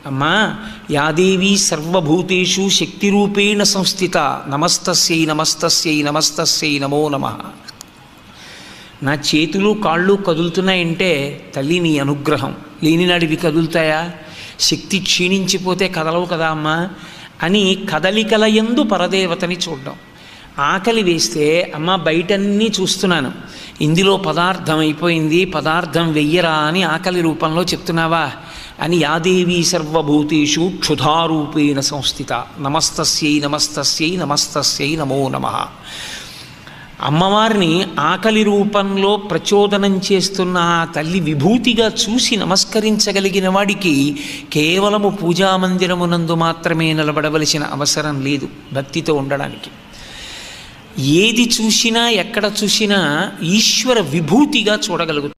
అమ్మా యాదేవి సర్వభూతేషు శక్తిరూపేణ సంస్థిత నమస్తస్యై నమస్తస్యై నమస్తస్యై నమో నమ నా చేతులు కాళ్ళు కదులుతున్నాయంటే తల్లి నీ అనుగ్రహం లేనినాడివి కదులుతాయా శక్తి క్షీణించిపోతే కదలవు కదా అమ్మా అని కదలికల యందు పరదేవతని చూడడం ఆకలి వేస్తే అమ్మ బయటన్నీ చూస్తున్నాను ఇందులో పదార్థం అయిపోయింది పదార్థం వెయ్యరా అని ఆకలి రూపంలో చెప్తున్నావా అని యాదేవి సర్వభూతేషు క్షుధారూపేణ సంస్థిత నమస్తస్యై నమస్తస్యై నమస్తస్యై నమో నమః అమ్మవారిని ఆకలి రూపంలో ప్రచోదనం చేస్తున్న ఆ తల్లి విభూతిగా చూసి నమస్కరించగలిగిన వాడికి కేవలము పూజామందిరమునందు మాత్రమే నిలబడవలసిన అవసరం లేదు భక్తితో ఉండడానికి ఏది చూసినా ఎక్కడ చూసినా ఈశ్వర విభూతిగా చూడగలుగుతాం